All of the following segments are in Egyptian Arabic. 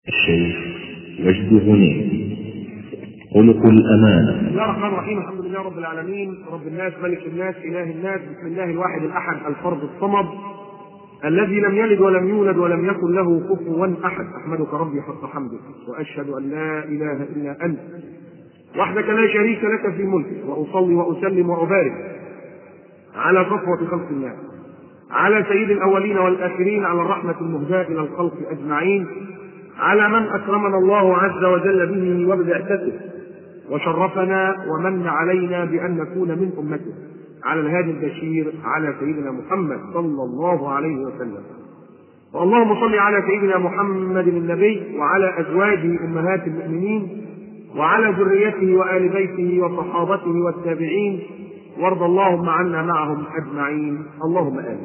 الشيخ وجد غنيم خلق الأمانة بسم الله الرحمن الرحيم الحمد لله رب العالمين رب الناس ملك الناس اله الناس بسم الله الواحد الاحد الفرد الصمد الذي لم يلد ولم يولد ولم يكن له كفوا احد احمدك ربي حق حمدك واشهد ان لا اله الا انت وحدك لا شريك لك في ملكك واصلي واسلم وابارك على صفوه خلق الله على سيد الاولين والاخرين على الرحمه المهداه الى الخلق اجمعين على من اكرمنا الله عز وجل به وببعثته وشرفنا ومن علينا بان نكون من امته على الهادي البشير على سيدنا محمد صلى الله عليه وسلم اللهم صل على سيدنا محمد النبي وعلى ازواجه امهات المؤمنين وعلى ذريته وال بيته وصحابته والتابعين وارض اللهم عنا معهم اجمعين اللهم امين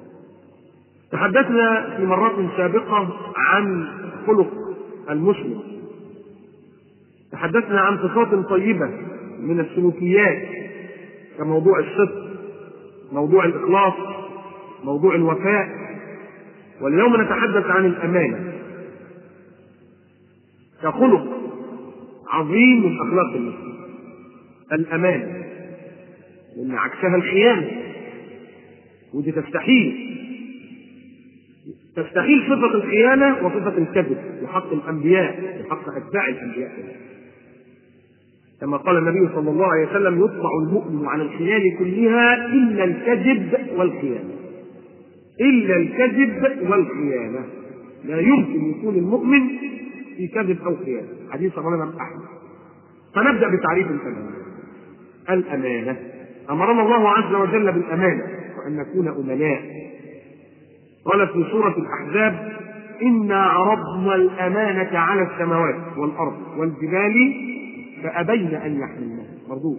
تحدثنا في مرات سابقه عن خلق المسلم تحدثنا عن صفات طيبة من السلوكيات كموضوع الصدق موضوع الإخلاص موضوع الوفاء واليوم نتحدث عن الأمانة كخلق عظيم من أخلاق المسلم الأمانة لأن عكسها الخيانة ودي تستحيل تستحيل صفة الخيانة وصفة الكذب لحق الأنبياء لحق أتباع الأنبياء كما قال النبي صلى الله عليه وسلم يطبع المؤمن على الخيانة كلها إلا الكذب والخيانة إلا الكذب والخيانة لا يمكن يكون المؤمن في كذب أو خيانة حديث رواه الإمام أحمد فنبدأ بتعريف الأمانة الأمانة أمرنا الله عز وجل بالأمانة وأن نكون أمناء قال في سورة الأحزاب إنا عرضنا الأمانة على السماوات والأرض والجبال فأبين أن يحملنها مردود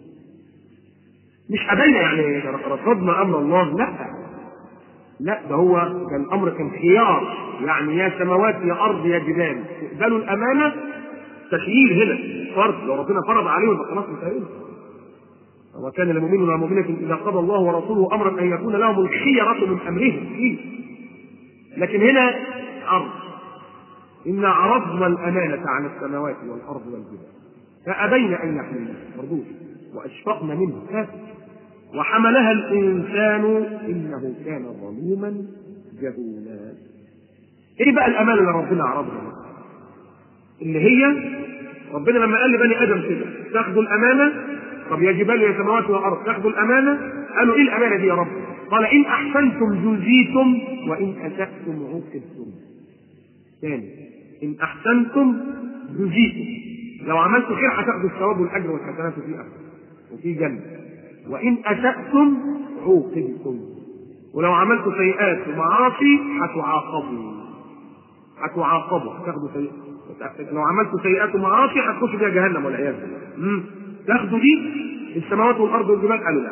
مش أبين يعني رفضنا أمر الله لا لا ده هو ده الأمر كان خيار يعني يا سماوات يا أرض يا جبال تقبلوا الأمانة تخييل هنا فرض لو ربنا فرض عليهم يبقى خلاص انتهينا وكان المؤمن والمؤمنة إذا قضى الله ورسوله أمرا أن يكون لهم الخيرة من أمرهم فيه لكن هنا عرض إنا عرضنا الأمانة على السماوات والأرض والجبال فأبين أن يحملنها مردود وأشفقن منه كافر وحملها الإنسان إنه كان ظلوما جهولا إيه بقى الأمانة اللي ربنا عرضها اللي هي ربنا لما قال لبني آدم كده تاخدوا الأمانة طب يا جبال يا سماوات والأرض تاخدوا الأمانة قالوا إيه الأمانة دي يا رب قال إن أحسنتم جزيتم وإن أسأتم عوقبتم ثاني إن أحسنتم جزيتم لو عملتوا خير هتاخدوا الثواب والأجر والحسنات في أخر وفي جنة وإن أسأتم عوقبتم ولو عملتوا سيئات ومعاصي هتعاقبوا هتعاقبوا هتاخدوا سيئات لو عملتوا سيئات ومعاصي هتخشوا فيها جهنم والعياذ بالله تاخدوا دي السماوات والارض والجبال قالوا لا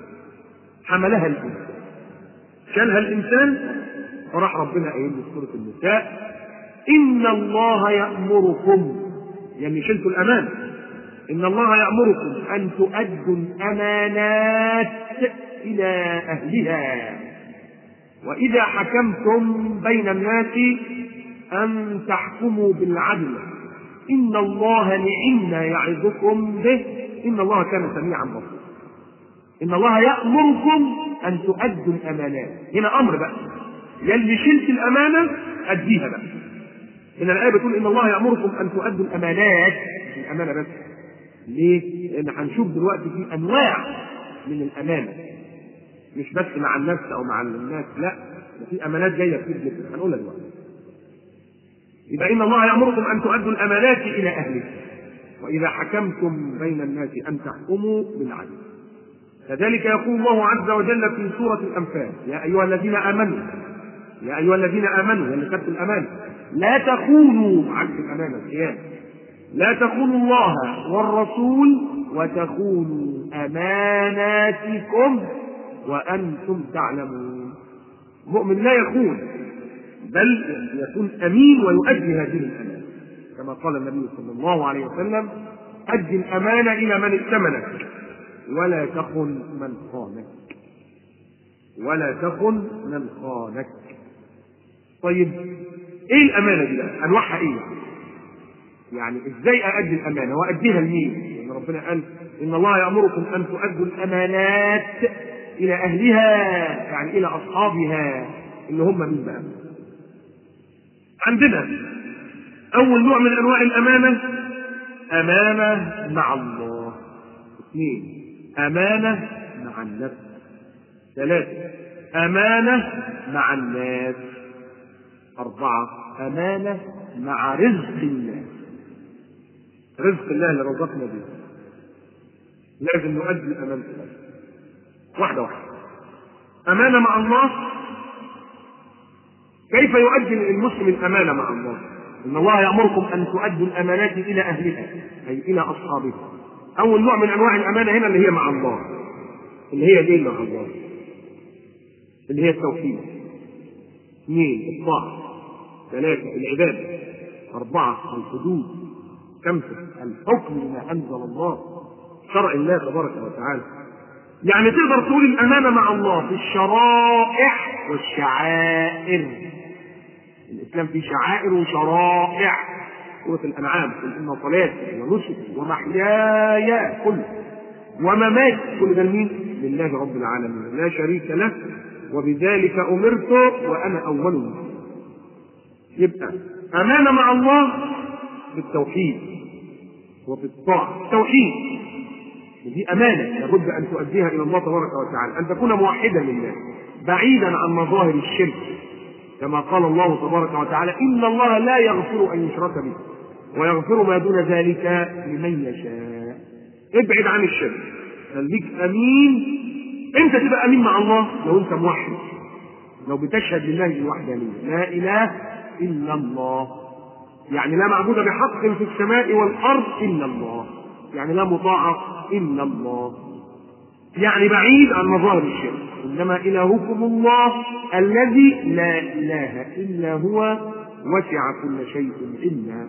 حملها الانسان شالها الانسان فراح ربنا قايل في سوره النساء ان الله يامركم يعني شلتوا الامان ان الله يامركم ان تؤدوا الامانات الى اهلها واذا حكمتم بين الناس ان تحكموا بالعدل إن الله نعم يعظكم به إن الله كان سميعا بصيرا إن الله يأمركم أن تؤدوا الأمانات هنا أمر بقى يلي شلت الأمانة أديها بقى هنا الآية بتقول إن الله يأمركم أن تؤدوا الأمانات مش الأمانة بس ليه؟ لأن هنشوف دلوقتي في أنواع من الأمانة مش بس مع النفس أو مع الناس لا ده في أمانات جاية كتير جدا هنقولها دلوقتي يبقى إن الله يأمركم أن تؤدوا الأمانات إلى أهلها وإذا حكمتم بين الناس أن تحكموا بالعدل كذلك يقول الله عز وجل في سورة الأنفال يا أيها الذين آمنوا يا أيها الذين آمنوا اللي خدتوا الأمانة لا تخونوا عكس الأمانة الخيانة لا تخونوا الله والرسول وتخونوا أماناتكم وأنتم تعلمون مؤمن لا يخون بل يكون امين ويؤدي هذه الامانه كما قال النبي صلى الله عليه وسلم ادي الامانه الى من ائتمنك ولا تخن من خانك ولا تخن من خانك طيب ايه الامانه دي بقى؟ انواعها ايه؟ يعني ازاي اادي الامانه واديها لمين؟ لان ربنا قال ان الله يامركم ان تؤدوا الامانات الى اهلها يعني الى اصحابها اللي هم مين بقى؟ عندنا اول نوع من انواع الامانه امانه مع الله اثنين امانه مع النفس ثلاثه امانه مع الناس اربعه امانه مع رزق الله رزق الله اللي رزقنا به لازم نؤدي امانته واحده واحده امانه مع الله كيف يؤدي المسلم الامانه مع الله ان الله يامركم ان تؤدوا الامانات الى اهلها اي الى اصحابها اول نوع من انواع الامانه هنا اللي هي مع الله اللي هي ايه مع الله اللي هي التوحيد اثنين الطاعه ثلاثه العباده اربعه الحدود خمسه الحكم بما انزل الله شرع الله تبارك وتعالى يعني تقدر تقول الامانه مع الله في الشرائع والشعائر الاسلام فيه شعائر وشرائع سوره الانعام قل ان صلاتي ونسكي ومحياي كله ومماتي كل ده لمين؟ لله رب العالمين لا شريك له وبذلك امرت وانا اول المسلمين يبقى امانه مع الله في التوحيد وفي الطاعه التوحيد ودي امانه لابد ان تؤديها الى الله تبارك وتعالى ان تكون موحدا لله بعيدا عن مظاهر الشرك كما قال الله تبارك وتعالى ان الله لا يغفر ان يشرك به ويغفر ما دون ذلك لمن يشاء ابعد عن الشرك خليك امين انت تبقى امين مع الله لو انت موحد لو بتشهد لله بالوحدانيه لا اله الا الله يعني لا معبود بحق في السماء والارض الا الله يعني لا مطاع الا الله يعني بعيد عن مظاهر الشرك انما الهكم الله الذي لا اله الا هو وسع كل شيء علما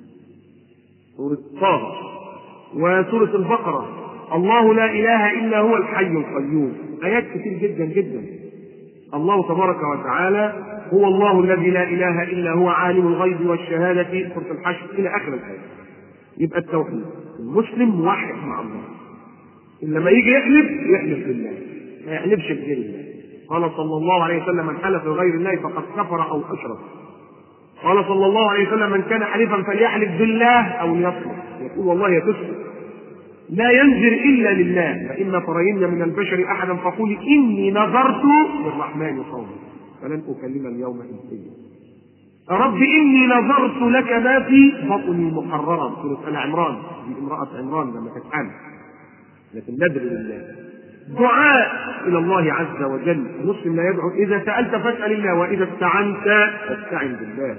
سوره طه وسوره البقره الله لا اله الا هو الحي القيوم ايات كتير جدا جدا الله تبارك وتعالى هو الله الذي لا اله الا هو عالم الغيب والشهاده سوره الحشر الى اخر الايه يبقى التوحيد المسلم موحد مع الله لما يجي يحلف يحلف بالله ما يحلفش بغير الله قال صلى الله عليه وسلم من حلف بغير الله فقد كفر او اشرك قال صلى الله عليه وسلم من كان حليفا فليحلف بالله او ليصمت يقول والله يكسر لا ينذر الا لله فان ترين من البشر احدا فقولي اني نذرت للرحمن صوما فلن اكلم اليوم انسيا رب اني نذرت لك ما في بطني محررا سوره ال عمران دي امراه عمران لما كانت حامل لكن ندر لله دعاء الى الله عز وجل المسلم لا يدعو اذا سالت فاسال الله واذا استعنت فاستعن بالله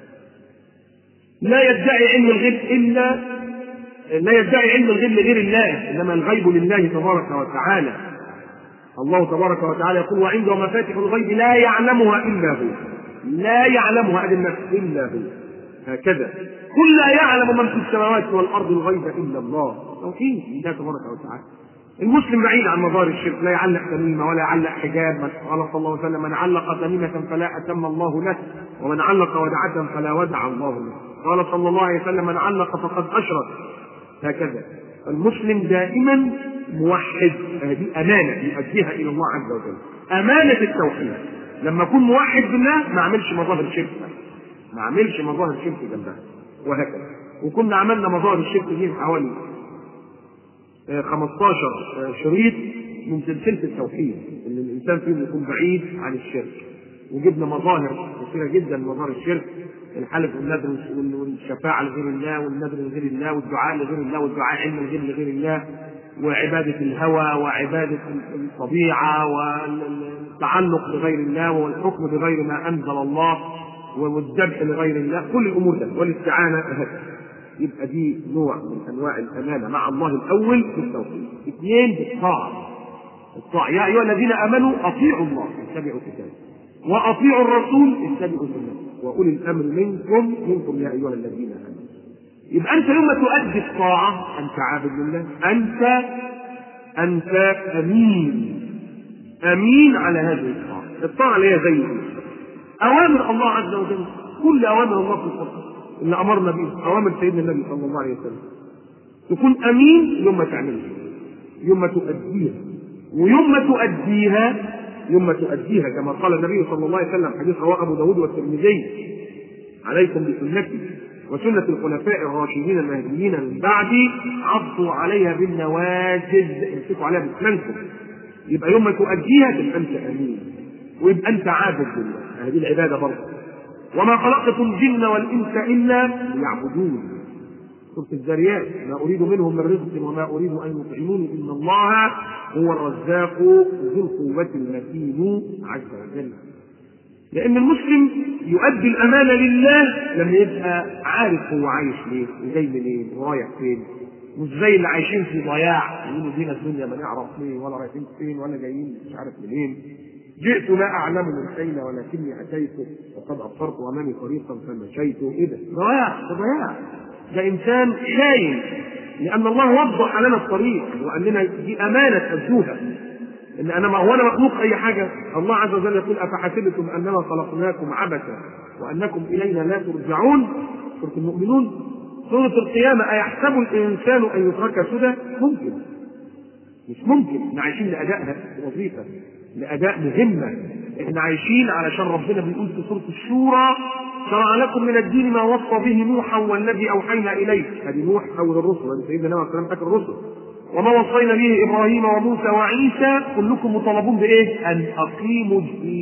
لا يدعي علم الغيب الا لا يدعي علم الغيب لغير الله انما الغيب لله تبارك وتعالى الله تبارك وتعالى يقول وعنده مفاتح الغيب لا يعلمها الا هو لا يعلمها ادي النفس الا هو هكذا قل لا يعلم من في السماوات والارض الغيب الا الله توحيد لله تبارك وتعالى المسلم بعيد عن مظاهر الشرك لا يعلق تميمه ولا يعلق حجاب قال صلى الله عليه وسلم من علق تميمه فلا اتم الله له ومن علق ودعه فلا ودع الله له قال صلى الله عليه وسلم من علق فقد اشرك هكذا المسلم دائما موحد هذه امانه يؤديها الى الله عز وجل امانه التوحيد لما اكون موحد بالله ما اعملش مظاهر شرك ما اعملش مظاهر شرك جنبها وهكذا وكنا عملنا مظاهر الشرك دي حوالي 15 شريط من سلسله التوحيد ان الانسان فيهم يكون بعيد عن الشرك وجبنا مظاهر كثيره جدا مظاهر الشرك الحلف والنذر والشفاعه لغير الله والنذر لغير الله والدعاء لغير الله والدعاء علم الغير لغير الله وعبادة الهوى وعبادة الطبيعة والتعلق بغير الله والحكم بغير ما أنزل الله والذبح لغير الله كل الأمور ده والاستعانة هكذا يبقى دي نوع من أنواع الأمانة مع الله الأول في التوحيد اثنين بالطاعة الطاعة يا أيها الذين آمنوا أطيعوا الله اتبعوا كتابه وأطيعوا الرسول اتبعوا سنته وأولي الأمر منكم منكم يا أيها الذين آمنوا يبقى انت يوم تؤدي الطاعه انت عابد لله انت انت امين امين على هذه الطاعه الطاعه اللي هي زي اوامر الله عز وجل كل اوامر الله في القران اللي امرنا به اوامر سيدنا النبي صلى الله عليه وسلم تكون امين يوم ما تعملها يوم ما تؤديها ويوم ما تؤديها يوم ما تؤديها كما قال النبي صلى الله عليه وسلم حديث رواه ابو داود والترمذي عليكم بسنتي وسنة الخلفاء الراشدين المهديين من بعدي عضوا عليها بالنواجذ امسكوا عليها باسنانكم يبقى يوم ما تؤديها تبقى انت امين ويبقى انت عابد لله هذه العباده برضه وما خلقت الجن والانس الا ليعبدون سوره الذاريات ما اريد منهم من رزق وما اريد ان يطعموني ان الله هو الرزاق ذو القوه المتين عز وجل لان المسلم يؤدي الامانه لله لما يبقى عارف هو عايش ليه وجاي منين ورايح فين مش زي اللي عايشين في ضياع يقولوا دينا الدنيا ما نعرف فين ولا رايحين فين ولا جايين مش عارف منين جئت لا اعلم من اين ولكني اتيت وقد ابصرت امامي طريقا فمشيت ايه ده؟ ضياع ده ضياع ده انسان خاين لان الله وضح لنا الطريق وقال لنا دي امانه تأدوها ان انا ما هو انا مخلوق اي حاجه الله عز وجل يقول افحسبتم انما خلقناكم عبثا وانكم الينا لا ترجعون سوره المؤمنون سوره القيامه ايحسب الانسان ان يترك سدى ممكن مش ممكن احنا عايشين لاداء وظيفه لاداء مهمه احنا عايشين علشان ربنا بيقول في سوره الشورى شرع لكم من الدين ما وصى به نوحا والذي اوحينا اليه هذه نوح اول الرسل هذه سيدنا نوح عليه السلام الرسل وما وصينا به ابراهيم وموسى وعيسى كلكم مطالبون بايه؟ ان اقيموا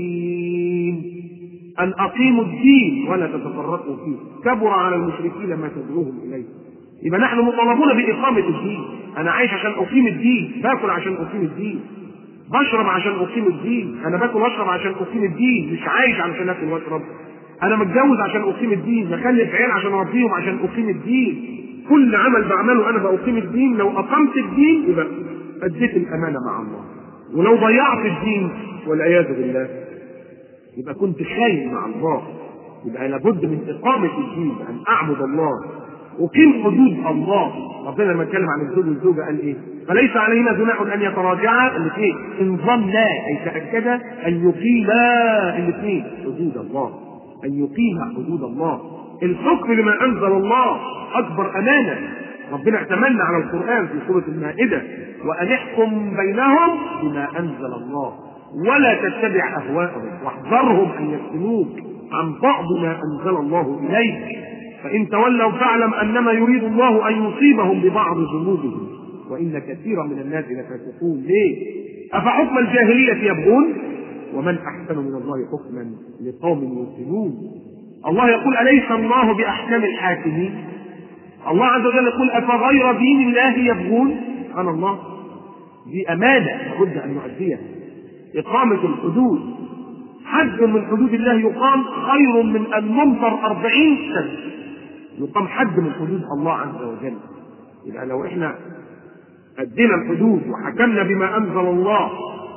الدين ان اقيموا الدين ولا تتفرقوا فيه كبر على المشركين ما تدعوهم اليه يبقى نحن مطالبون باقامه الدين انا عايش عشان اقيم الدين باكل عشان اقيم الدين بشرب عشان اقيم الدين انا باكل واشرب عشان اقيم الدين مش عايش علشان اكل واشرب انا متجوز عشان اقيم الدين بخلف عيال عشان اربيهم عشان اقيم الدين كل عمل بعمله انا بقيم الدين لو اقمت الدين يبقى اديت الامانه مع الله ولو ضيعت الدين والعياذ بالله يبقى كنت خاين مع الله يبقى لابد من اقامه الدين ان اعبد الله اقيم حدود الله ربنا لما اتكلم عن الزوج والزوجه قال ايه؟ فليس عليهما جناح ان يتراجعا الاثنين ان ظنا اي تاكدا ان يقيما الاثنين حدود الله ان يقيما حدود الله الحكم لما انزل الله اكبر امانه ربنا ائتمنى على القران في سوره المائده وان احكم بينهم بما انزل الله ولا تتبع اهواءهم واحذرهم ان يفتنوك عن بعض ما انزل الله اليك فان تولوا فاعلم انما يريد الله ان يصيبهم ببعض ذنوبهم وان كثيرا من الناس لفاسقون ليه؟ افحكم الجاهليه يبغون ومن احسن من الله حكما لقوم يوقنون الله يقول اليس الله باحكم الحاكمين الله عز وجل يقول افغير دين الله يبغون سبحان الله دي امانه لابد ان نؤديها اقامه الحدود حد من حدود الله يقام خير من ان نمطر أربعين سنه يقام حد من حدود الله عز وجل يبقى لو احنا ادينا الحدود وحكمنا بما انزل الله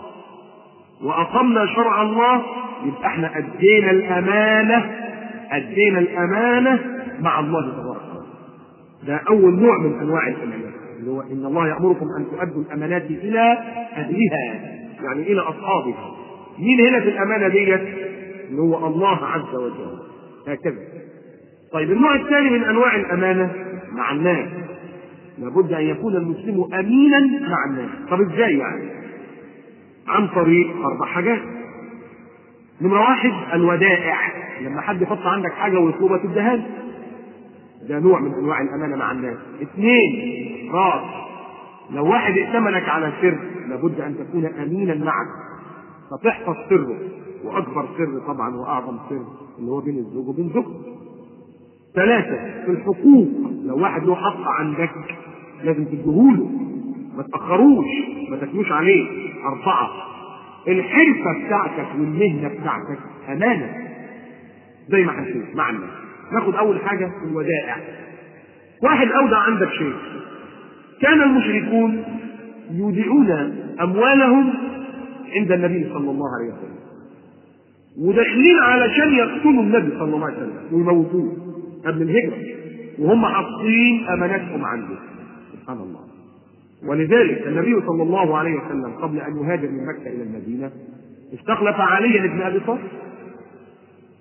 واقمنا شرع الله يبقى احنا ادينا الامانه ادينا الامانه مع الله تبارك وتعالى ده اول نوع من انواع الامانات اللي هو ان الله يامركم ان تؤدوا الامانات الى اهلها يعني الى اصحابها مين هنا في الامانه ديت اللي هو الله عز وجل هكذا طيب النوع الثاني من انواع الامانه مع الناس لابد ان يكون المسلم امينا مع الناس طب ازاي يعني عن طريق اربع حاجات نمرة واحد الودائع لما حد يحط عندك حاجة ويطلبها تديها له ده نوع من انواع الامانة مع الناس اثنين راس لو واحد ائتمنك على سر لابد ان تكون امينا معه فتحفظ سره واكبر سر طبعا واعظم سر اللي هو بين الزوج وبين زوجته ثلاثة في الحقوق لو واحد له حق عندك لازم تديهوله ما تأخروش ما تاكلوش عليه أربعة الحرفة بتاعتك والمهنة بتاعتك أمانة زي ما هنشوف معنا ناخد أول حاجة الودائع واحد أودع عندك شيء كان المشركون يودعون أموالهم عند النبي صلى الله عليه وسلم وداخلين علشان يقتلوا النبي صلى الله عليه وسلم ويموتوه قبل الهجرة وهم حاطين أماناتهم عنده سبحان الله ولذلك النبي صلى الله عليه وسلم قبل أن يهاجر من مكة إلى المدينة استخلف علي بن أبي طالب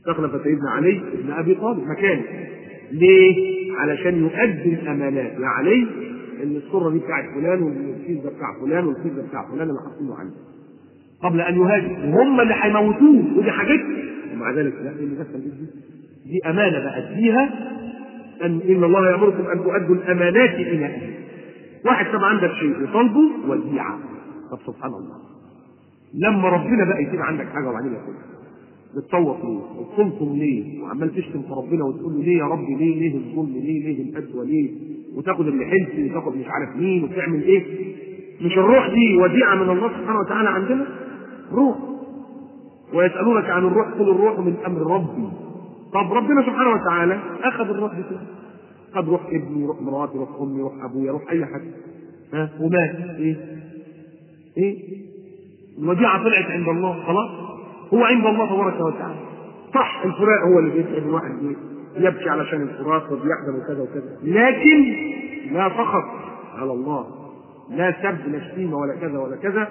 استخلف سيدنا علي بن ابي طالب مكانه ليه؟ علشان يؤدي الامانات يا علي ان السره دي بتاعت فلان والكيس ده بتاع فلان والكيس ده بتاع فلان اللي حاطينه عنده قبل ان يهاجر وهم اللي هيموتوه ودي حاجتهم ومع ذلك لا اللي دخل دي دي امانه باديها ان ان الله يامركم ان تؤدوا الامانات الى اهلها واحد طبعا عندك شيء وطالبه وديعه طب سبحان الله لما ربنا بقى يسيب عندك حاجه وبعدين ياخدها بتصوت ليه؟ وتصمتم ليه؟ وعمال تشتم في ربنا وتقول له ليه يا رب ليه؟ ليه الظلم؟ ليه؟ ليه القسوه؟ ليه؟ وتاخد اللي حلتي وتاخد مش عارف مين وتعمل ايه؟ مش الروح دي وديعه من الله سبحانه وتعالى عندنا؟ روح ويسالونك عن الروح قل الروح من امر ربي طب ربنا سبحانه وتعالى اخذ الروح دي كده خد روح ابني روح مراتي روح امي روح ابويا روح اي حد ها ومات ايه؟ ايه؟ الوديعه طلعت عند الله خلاص هو عند الله تبارك وتعالى صح الفراق هو اللي بيتعب الواحد يبكي علشان الفراق وبيحزن وكذا وكذا لكن لا فخر على الله لا سب لا شتيمه ولا كذا ولا كذا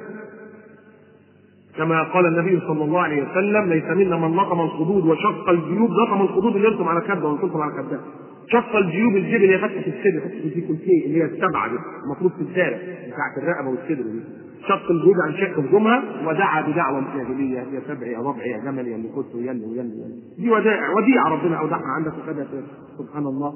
كما قال النبي صلى الله عليه وسلم ليس منا من لطم الخدود وشق الجيوب لطم الخدود اللي يرسم على كبده ويرسم على كبده شق الجيوب الجيب اللي هي فتحه الصدر فتحه في كلتين اللي هي السبعه دي المفروض في الدارة بتاعت الرقبه والصدر دي شق الجيوب عن شق هجومها ودعا بدعوى جاهليه يا سبع يا ربع يا جمل يا اللي كنت يلي ويلي دي ودائع وديعه ربنا اودعها عندك وكذا سبحان الله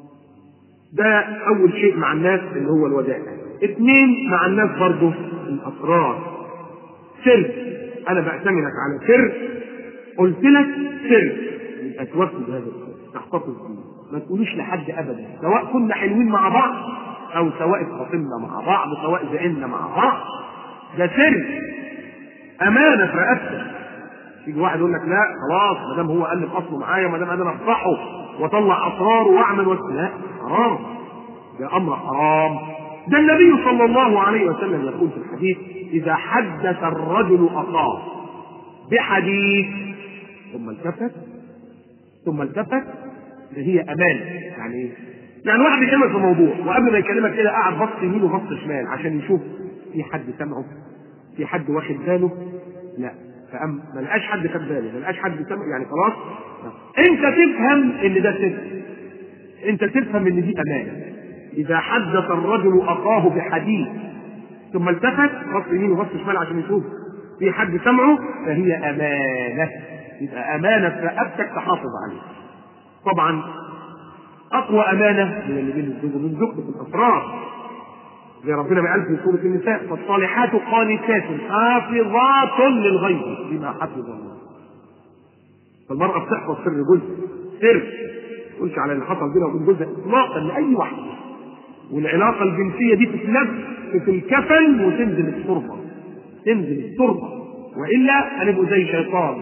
ده اول شيء مع الناس اللي هو الودائع اثنين مع الناس برضه الاسرار سر انا بأتمنك على سر قلت لك سر يبقى توفي بهذا السر تحتفظ بيه ما تقولوش لحد ابدا سواء كنا حلوين مع بعض او سواء اتخاصمنا مع بعض سواء زعلنا مع بعض ده سر امانه في رقبتك يجي واحد يقول لك لا خلاص ما دام هو الف اصله معايا ما دام انا افضحه واطلع اسراره واعمل وس... لا حرام ده امر حرام ده النبي صلى الله عليه وسلم يقول في الحديث اذا حدث الرجل اخاه بحديث ثم التفت ثم التفت ده هي امانه يعني ايه؟ يعني واحد بيكلمك في موضوع وقبل ما يكلمك كده قاعد بص يمين وبص شمال عشان يشوف في حد سمعه في حد واخد باله لا فأم ما لقاش حد خد باله ما لقاش حد سمع يعني خلاص انت تفهم ان ده سر انت تفهم ان دي امانه اذا حدث الرجل اخاه بحديث ثم التفت بص يمين وبص شمال عشان يشوف في حد سمعه فهي امانه يبقى امانه في رقبتك تحافظ عليها طبعا اقوى امانه من اللي بين الزوج وبين زوجته في الاسرار زي ربنا ما قال في سوره النساء فالصالحات قانتات حافظات للغيب بما حفظ الله فالمراه بتحفظ سر جوزها سر ما تقولش على اللي حصل بينها وبين جوزها اطلاقا لاي واحده والعلاقه الجنسيه دي تتلف في الكفن وتنزل التربه تنزل التربه والا هنبقوا زي شيطان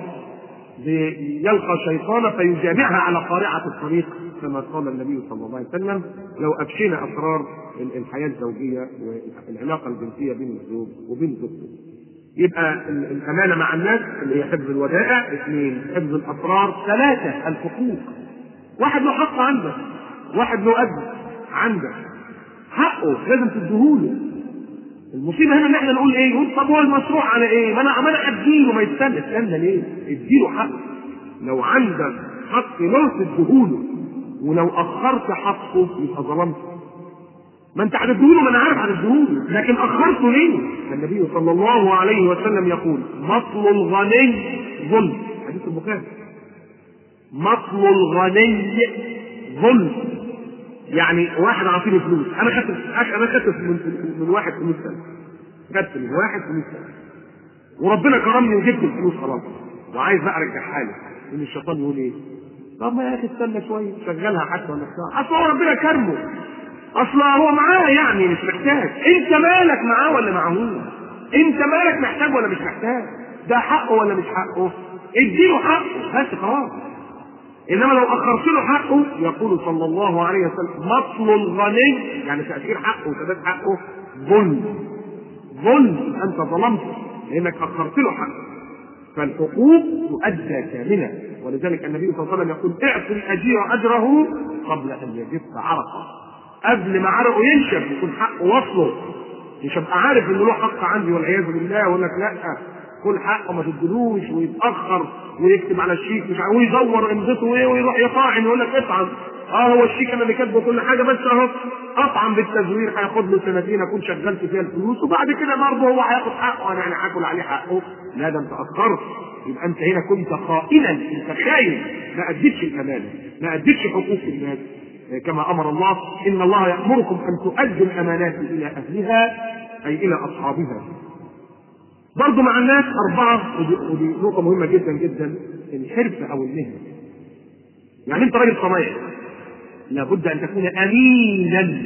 يلقى شيطانا فيجامعها على قارعة الطريق كما قال النبي صلى الله عليه وسلم لو أفشينا أسرار الحياة الزوجية والعلاقة الجنسية بين الزوج وبين زوجته يبقى الأمانة مع الناس اللي هي حفظ الودائع اثنين حفظ الأسرار ثلاثة الحقوق واحد له حق عندك واحد له أجر عندك حقه لازم تديهوله المصيبه هنا ان احنا نقول ايه؟ نقول طب هو المشروع على ايه؟ ما انا ما انا اديله ما يستنى استنى ليه؟ اديله حق لو عندك حق له تديهوله ولو اخرت حقه يبقى ظلمته ما انت هتديهوله ما انا عارف هتديهوله لكن اخرته ليه؟ النبي صلى الله عليه وسلم يقول مطل الغني ظلم حديث البخاري مطل الغني ظلم يعني واحد عاطيني فلوس انا خدت انا خدت من, من واحد فلوس سنه خدت من واحد فلوس سنه وربنا كرمني وجبت الفلوس خلاص وعايز بقى ارجعها له ان الشيطان يقول ايه؟ طب ما يا اخي استنى شويه شغلها حتى ولا بتاع اصل هو ربنا كرمه اصل هو معاه يعني مش محتاج انت مالك معاه ولا معهوش انت مالك محتاج ولا مش محتاج ده حقه ولا مش حقه اديله حقه بس خلاص انما لو اخرت له حقه يقول صلى الله عليه وسلم مطل الغني يعني تاخير حقه وسداد حقه ظلم ظلم انت ظلمته لانك اخرت له حقه فالحقوق تؤدى كامله ولذلك النبي صلى الله عليه وسلم يقول اعطي الاجير اجره قبل ان يجف عرقه قبل ما عرقه ينشف يكون حقه وصله مش ابقى عارف ان له حق عندي والعياذ بالله ويقول لك لا كل حقه ما تدلوش ويتاخر ويكتب على الشيك مش عارف ويزور امضته ايه ويروح يطاعن يقول لك اطعن اه هو الشيك انا اللي كاتبه كل حاجه بس اهو اطعن بالتزوير هياخد له سنتين اكون شغلت فيها الفلوس وبعد كده برضه هو هياخد حقه انا يعني هاكل عليه حقه لا ده انت اخرت يبقى انت هنا كنت خائنا انت خاين ما اديتش الامانه ما اديتش حقوق الناس كما امر الله ان الله يامركم ان تؤدوا الامانات الى اهلها اي الى اصحابها برضه مع الناس اربعه ودي, ودي نقطه مهمه جدا جدا الحرفه او المهنه يعني انت راجل صنايعي لابد ان تكون امينا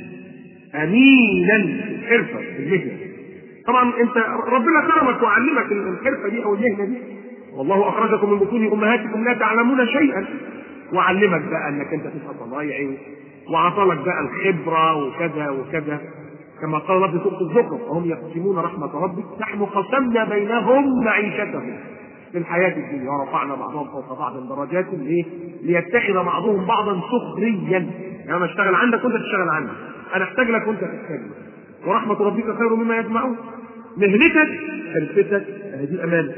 امينا في الحرفه في المهنه طبعا انت ربنا كرمك وعلمك الحرفه دي او المهنه دي والله اخرجكم من بطون امهاتكم لا تعلمون شيئا وعلمك بقى انك انت تبقى صنايعي وعطلك بقى الخبره وكذا وكذا كما قال رب سوره الزخرف وهم يقسمون رحمه ربك نحن قسمنا بينهم معيشتهم في الحياة الدنيا ورفعنا بعضهم فوق بعض درجات ليه؟ ليتخذ بعضهم بعضا سخريا يعني انا اشتغل عندك وانت تشتغل عندي انا احتاج لك وانت تحتاج لي ورحمة ربك خير مما يجمعون مهنتك حرفتك هذه أمانة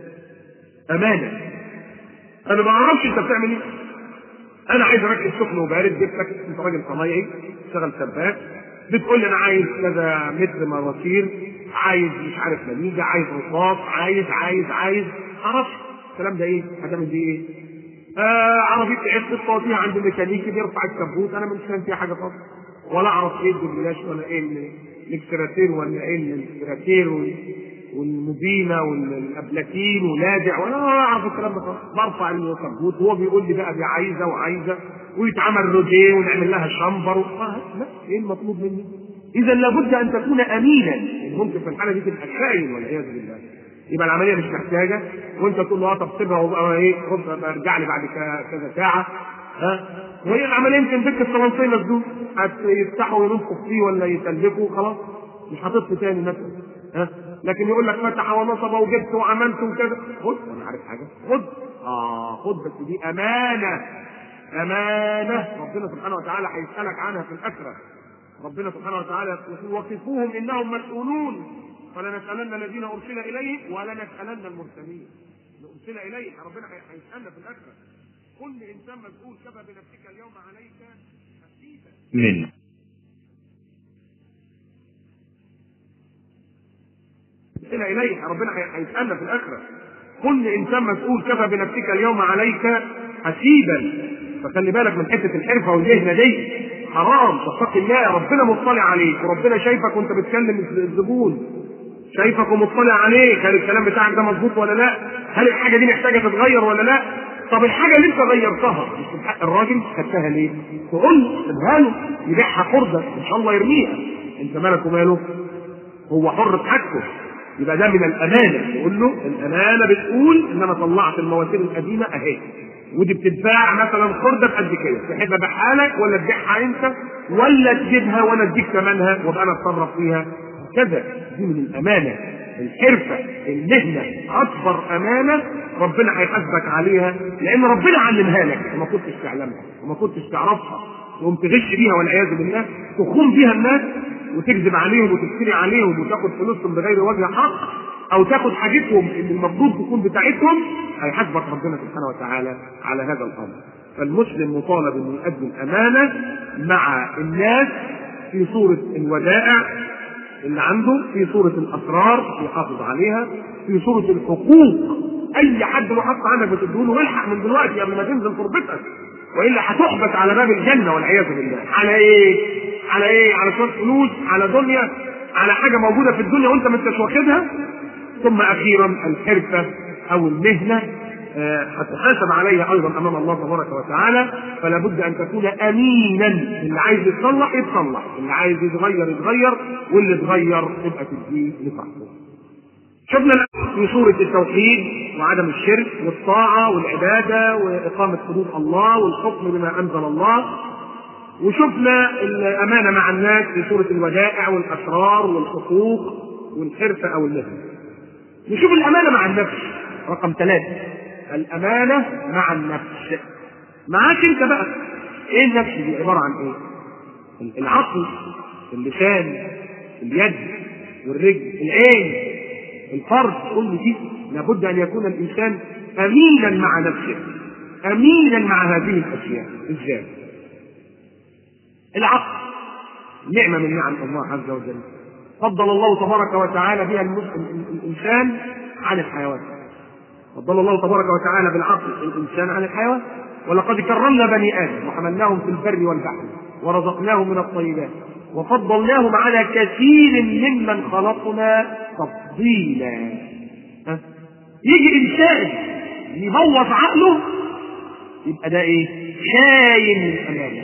أمانة أنا ما أعرفش أنت بتعمل إيه أنا عايز أركب سخن وبارد جبتك أنت راجل صنايعي تشتغل سباك بتقول لي أنا عايز كذا متر مواسير عايز مش عارف مليجة عايز رصاص عايز عايز عايز معرفش الكلام ده ايه؟ هتعمل بيه ايه؟ آه عربية عفت فيها عند ميكانيكي بيرفع الكبوت انا مش فاهم فيها حاجة خالص ولا اعرف ايه الدبلاش ولا ايه الاكستراتير ولا ايه الاكستراتير والمبينة والابلاتين ولادع ولا اعرف الكلام ده خالص برفع الكبوت وهو بيقول لي بقى دي عايزة وعايزة ويتعمل روجيه ونعمل لها شمبر آه لا ايه المطلوب مني؟ اذا لابد ان تكون امينا ممكن في الحاله دي تبقى خاين والعياذ بالله يبقى العمليه مش محتاجه وانت تقول له اه طب سيبها وبقى ايه خد ارجع لي بعد كذا ساعه ها وهي العمليه يمكن دك الصلانسيه مسدود هيفتحوا وينفخوا فيه ولا يسلكوا خلاص مش هتطفي تاني مثلا ها لكن يقول لك فتح ونصب وجبت وعملت وكذا خد انا عارف حاجه خد اه خد بس دي امانه امانه ربنا سبحانه وتعالى هيسالك عنها في الاخره ربنا سبحانه وتعالى يقول وقفوهم انهم مسؤولون فلنسالن الذين ارسل اليهم ولنسالن المرسلين ارسل اليه ربنا هيسالنا في الاخره كل انسان مسؤول كفى بنفسك اليوم عليك حسيبا من ارسل اليه ربنا هيسالنا في الاخره كل انسان مسؤول كفى بنفسك اليوم عليك حسيبا فخلي بالك من حته الحرفه والمهنه دي حرام تتقي الله ربنا مطلع عليك وربنا شايفك وانت بتكلم الزبون شايفك ومطلع عليك هل الكلام بتاعك ده مظبوط ولا لا؟ هل الحاجه دي محتاجه تتغير ولا لا؟ طب الحاجه اللي انت غيرتها مش من حق الراجل خدتها ليه؟ تقول له سيبها له يبيعها خرده ان شاء الله يرميها انت مالك وماله؟ هو حر في حاجته يبقى ده من الامانه تقول له الامانه بتقول ان انا طلعت المواسير القديمه اهي ودي بتتباع مثلا خرده بقد كده تحب ابيعها لك ولا تبيعها انت ولا تجيبها وانا اديك ثمنها وابقى انا اتصرف فيها كذا دي من الامانه الحرفه المهنه اكبر امانه ربنا هيحاسبك عليها لان ربنا علمها لك وما كنتش تعلمها وما كنتش تعرفها تقوم تغش بيها والعياذ بالله تخون بيها الناس وتكذب عليهم وتفتري عليهم وتاخد فلوسهم بغير وجه حق او تاخد حاجتهم اللي المفروض تكون بتاعتهم هيحاسبك ربنا سبحانه وتعالى على هذا الامر فالمسلم مطالب انه يقدم امانه مع الناس في صوره الودائع اللي عنده في صورة الأسرار يحافظ عليها في صورة الحقوق أي حد له حق عندك بتديله والحق من دلوقتي قبل ما تنزل تربتك وإلا هتحبس على باب الجنة والعياذ بالله على إيه؟ على إيه؟ على شوية فلوس على دنيا على حاجة موجودة في الدنيا وأنت ما أنتش واخدها ثم أخيرا الحرفة أو المهنة هتحاسب عليها ايضا امام الله تبارك وتعالى فلا بد ان تكون امينا اللي عايز يتصلح يتصلح اللي عايز يتغير يتغير واللي اتغير تبقى تديه لصاحبه شفنا في سورة التوحيد وعدم الشرك والطاعة والعبادة وإقامة حدود الله والحكم بما أنزل الله وشفنا الأمانة مع الناس في سورة الودائع والأسرار والحقوق والحرفة أو المهنة نشوف الأمانة مع النفس رقم ثلاثة الأمانة مع النفس معاك أنت بقى إيه النفس دي عبارة عن إيه؟ العقل اللسان اليد والرجل العين الفرد كل شيء لابد ان يكون الانسان امينا مع نفسه امينا مع هذه الاشياء ازاي؟ العقل نعمه من نعم الله عز وجل فضل الله تبارك وتعالى بها الانسان عن الحيوان فضل الله تبارك وتعالى بالعقل الانسان عن الحيوان ولقد كرمنا بني ادم وحملناهم في البر والبحر ورزقناهم من الطيبات وفضلناهم على كثير ممن خلقنا تفضيلا ها؟ يجي انسان يبوظ عقله يبقى ده ايه؟ خاين الامانه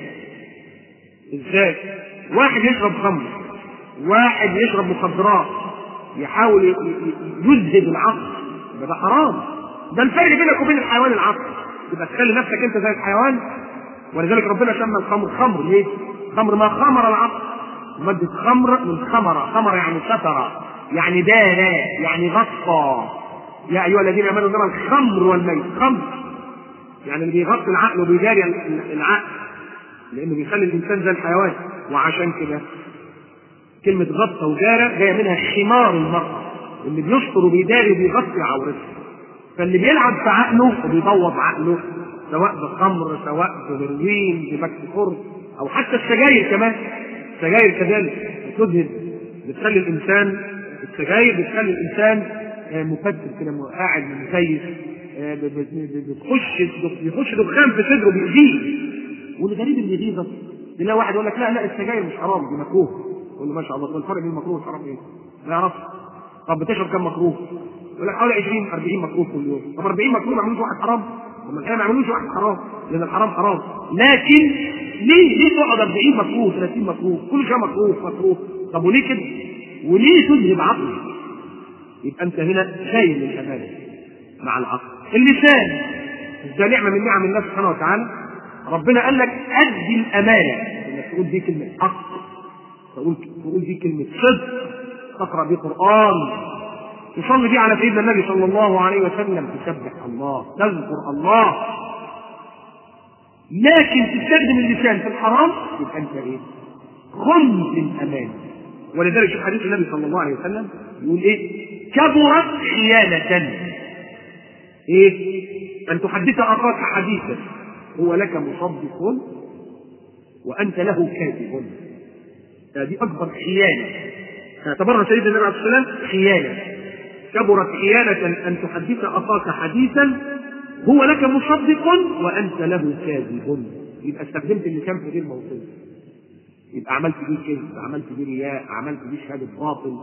ازاي؟ واحد يشرب خمر واحد يشرب مخدرات يحاول يذهب العقل يبقى ده حرام ده الفرق بينك وبين الحيوان العقل يبقى تخلي نفسك انت زي الحيوان ولذلك ربنا سمى الخمر خمر ليه؟ خمر ما خمر العقل مادة خمر من خمر خمر يعني ستر يعني دار يعني غطى يا ايها الذين امنوا انما الخمر والميت خمر يعني اللي بيغطي العقل وبيداري العقل لانه بيخلي الانسان زي الحيوان وعشان كده كلمة غطى ودارة جاية منها خمار المرأة اللي بيستر وبيداري وبيغطي عورته فاللي بيلعب في عقله وبيبوظ عقله سواء بخمر سواء بهروين بمكس خرز او حتى السجاير كمان السجاير كذلك بتذهب بتخلي الانسان السجاير بتخلي الانسان مفكر كده قاعد متيس بتخش بيخش دخان في صدره بيأذيه والغريب اللي يغيظك تلاقي واحد يقول لك لا لا السجاير مش حرام دي مكروه يقول له ما شاء الله الفرق بين المكروه والحرام ايه؟ ما يعرفش طب بتشرب كم مكروه؟ يقول لك حوالي 20 40 مكروه كل يوم طب 40 مكروه ما عملوش واحد حرام هم الحقيقه ما عملوش واحد حرام لان الحرام حرام لكن ليه ليه تقعد 40 مكروه 30 مكروه كل شيء مكروه مكروه طب وليه كده؟ وليه تذهب عقلك؟ يبقى انت هنا خاين للامانه مع العقل اللسان ده نعمه من نعم الله سبحانه وتعالى ربنا قال لك ادي الامانه انك تقول دي كلمه حق تقول تقول دي كلمه صدق تقرا بيه قران تصلي بيه على سيدنا النبي صلى الله عليه وسلم تسبح الله تذكر الله لكن تستخدم اللسان في الحرام يبقى انت ايه؟ خنز للامانه ولذلك شوف حديث النبي صلى الله عليه وسلم يقول ايه؟ كبرت خيانة ايه؟ ان تحدث اخاك حديثا هو لك مصدق وانت له كاذب هذه اكبر خيانه اعتبرها سيدنا النبي عليه الصلاه والسلام خيانه كبرت خيانه ان تحدث اخاك حديثا هو لك مصدق وانت له كاذب يبقى استخدمت اللسان في غير موضوع يبقى عملت بيه كذب عملت بيه رياء عملت بيه شهاده باطل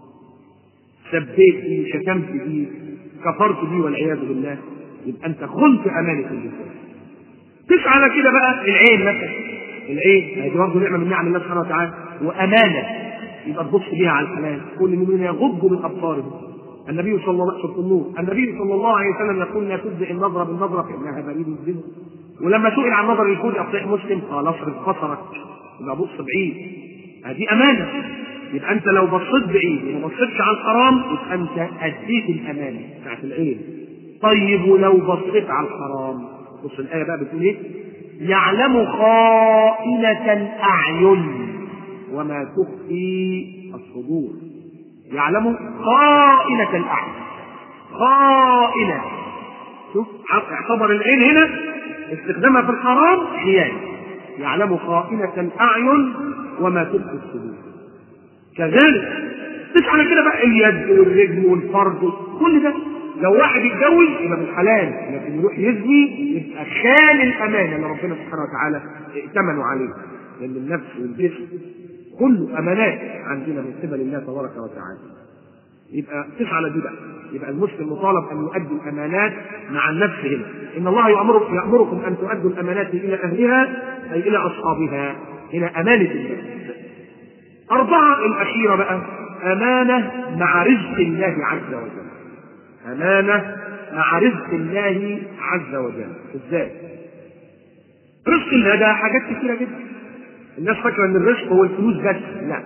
سبيت بيه شتمت بيه كفرت بيه والعياذ بالله يبقى انت خنت امانه اللسان تسعى على كده بقى العين مثلا العين هذه برضه نعمه من نعم الله سبحانه وتعالى وامانه يبقى تبص بيها على الحلال كل المؤمنين يغضوا من ابصارهم النبي صلى الله عليه وسلم النبي صلى الله عليه وسلم يقول لا تبدع النظره بالنظره فانها بريد الزنا ولما سئل عن نظر الكل صحيح مسلم قال اصرف بصرك يبقى بص بعيد هذه امانه يبقى انت لو بصيت بعيد وما بصيتش على الحرام يبقى انت اديت الامانه بتاعت العين طيب ولو بصيت على الحرام بص الايه بقى بتقول ايه يعلم خائنة الأعين وما تخفي الصدور يعلم خائنة الأعين خائنة شوف اعتبر العين هنا استخدامها في الحرام خيانة يعلم خائنة الأعين وما تخفي الصدور كذلك تسعى كده بقى اليد والرجل والفرج كل ده لو واحد يتجوز يبقى من الحلال لكن يروح يزني يبقى خان الامانه اللي ربنا سبحانه وتعالى ائتمنوا عليها لان النفس والجسم كله امانات عندنا من قبل الله تبارك وتعالى يبقى تسعى على دي بقى يبقى المسلم مطالب ان يؤدي الامانات مع النفس هنا ان الله يامركم يامركم ان تؤدوا الامانات الى اهلها اي الى اصحابها هنا امانه النفس اربعه الاخيره بقى امانه مع رزق الله عز وجل أمانة مع رزق الله عز وجل إزاي؟ رزق الله ده حاجات كثيرة جدا الناس فاكرة إن الرزق هو الفلوس بس لا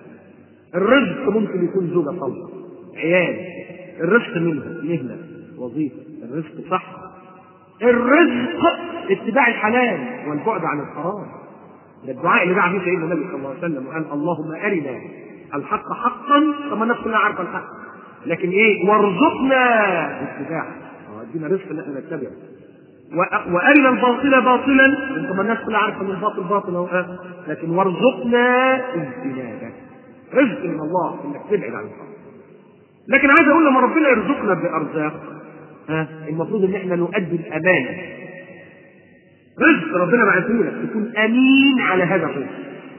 الرزق ممكن يكون زوجة طلقة عيال الرزق منها مهنة وظيفة الرزق صح الرزق اتباع الحلال والبعد عن الحرام ده الدعاء اللي دعا فيه سيدنا النبي صلى الله عليه وسلم وقال اللهم أرنا الحق حقا طب ما الناس كلها عارفة الحق لكن ايه وارزقنا اتباعه اه ادينا رزق ان احنا نتبعه و- وارنا الباطل باطلا انت ما الناس كلها عارفه ان الباطل باطل اهو آه. لكن وارزقنا اجتنابه رزق من الله انك تبعد عن الباطل لكن عايز اقول لما ربنا يرزقنا بارزاق ها المفروض ان احنا نؤدي الامانه رزق ربنا بعثه لك تكون امين على هذا الرزق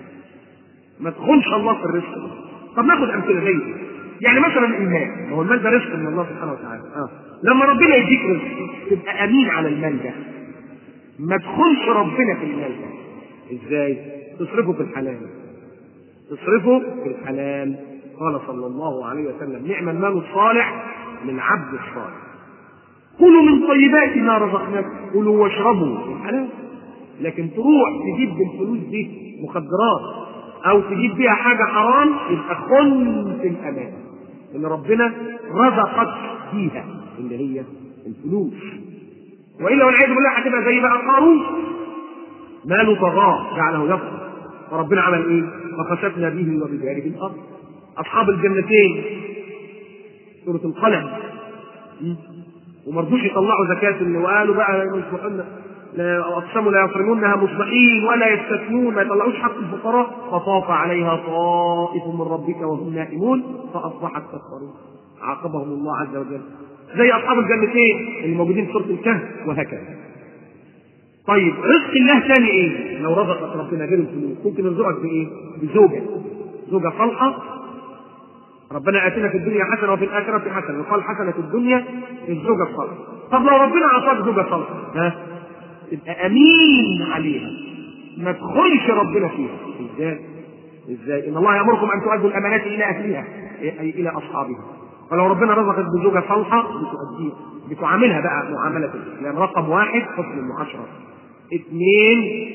ما تخونش الله في الرزق ده. طب ناخد امثله زي دي. يعني مثلا المال ما هو المال ده رزق من الله سبحانه وتعالى اه لما ربنا يديك رزق تبقى امين على المال ده ما تخونش ربنا في المال ده ازاي تصرفه في الحلال تصرفه في الحلال قال صلى الله عليه وسلم نعم المال الصالح للعبد الصالح كلوا من طيبات ما رزقناكم كلوا واشربوا في الحلال لكن تروح تجيب بالفلوس دي مخدرات او تجيب بيها حاجه حرام يبقى خنت الامان ان ربنا رزقك بيها اللي هي الفلوس والا والعياذ بالله هتبقى زي بقى قارون ماله طغاه جعله يطغى فربنا عمل ايه؟ فخسفنا به وبداره الارض اصحاب الجنتين سوره القلم م? وما رضوش يطلعوا زكاة اللي وقالوا بقى يصبحون لا اقسموا لا يصرمونها مصبحين ولا يستثنون ما يطلعوش حق الفقراء فطاف عليها طائف من ربك وهم نائمون فاصبحت كفروا عاقبهم الله عز وجل زي اصحاب الجنتين اللي موجودين في سوره الكهف وهكذا طيب رزق الله ثاني ايه؟ لو رزقك ربنا غير الفلوس ممكن يرزقك بايه؟ بزوجه زوجه صالحه ربنا اتنا في الدنيا حسنه وفي الاخره حسنه وقال حسنه في الدنيا الزوجه الصالحه طب لو ربنا اعطاك زوجه صالحه ها تبقى امين عليها ما تخونش ربنا فيها ازاي؟ ازاي؟ ان الله يامركم ان تؤدوا الامانات الى اهلها اي الى اصحابها فلو ربنا رزقك بزوجه صالحه بتؤديها بتعاملها بقى معامله الاسلام رقم واحد حسن المعاشره اثنين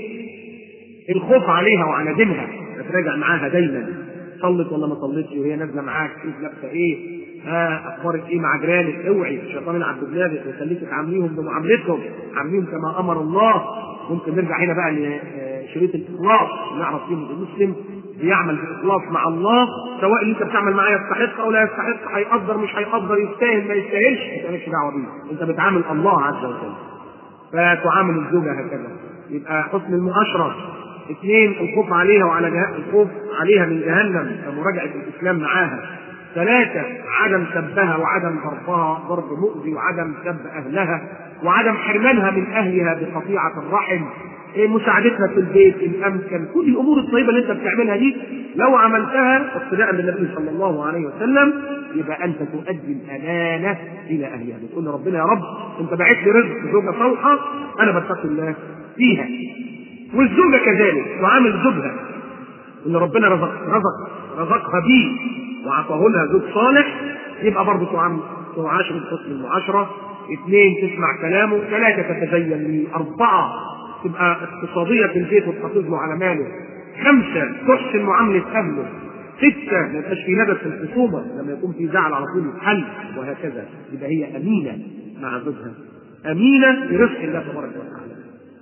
الخوف عليها وعلى دينها تراجع معاها دايما صلت ولا ما صلتش وهي نازله معاك شوف لابسه ايه ها اخبارك ايه مع جيرانك اوعي الشيطان يلعب بدماغك ويخليك تعامليهم بمعاملتهم عامليهم كما امر الله ممكن نرجع هنا بقى لشريط الاخلاص نعرف فيه ان المسلم بيعمل باخلاص مع الله سواء اللي انت بتعمل معاه يستحق او لا يستحق هيقدر مش هيقدر يستاهل ما يستاهلش انت مالكش دعوه بيه انت بتعامل الله عز وجل فتعامل الزوجه هكذا يبقى حسن المعاشره اثنين الخوف عليها وعلى جه... الخوف عليها من جهنم ومراجعه الاسلام معاها ثلاثة عدم سبها وعدم ضربها ضرب مؤذي وعدم سب أهلها وعدم حرمانها من أهلها بقطيعة الرحم إيه مساعدتها في البيت إن أمكن كل الأمور الطيبة اللي أنت بتعملها دي لو عملتها اقتداء بالنبي صلى الله عليه وسلم يبقى أنت تؤدي الأمانة إلى أهلها بتقول ربنا يا رب أنت باعت لي رزق زوجة صالحة أنا بتقي الله فيها والزوجة كذلك تعامل زوجها إن ربنا رزق رزق رزقها بيه وعطاه لها زوج صالح يبقى برضه تعامل تعاشر بحسن المعاشرة اثنين تسمع كلامه ثلاثة تتزين لي أربعة تبقى اقتصادية في البيت وتحافظ له على ماله خمسة تحسن معاملة أهله ستة ما يبقاش في ندى في الخصومة لما يكون في زعل على طول يتحل وهكذا يبقى هي أمينة مع زوجها أمينة برزق الله تبارك وتعالى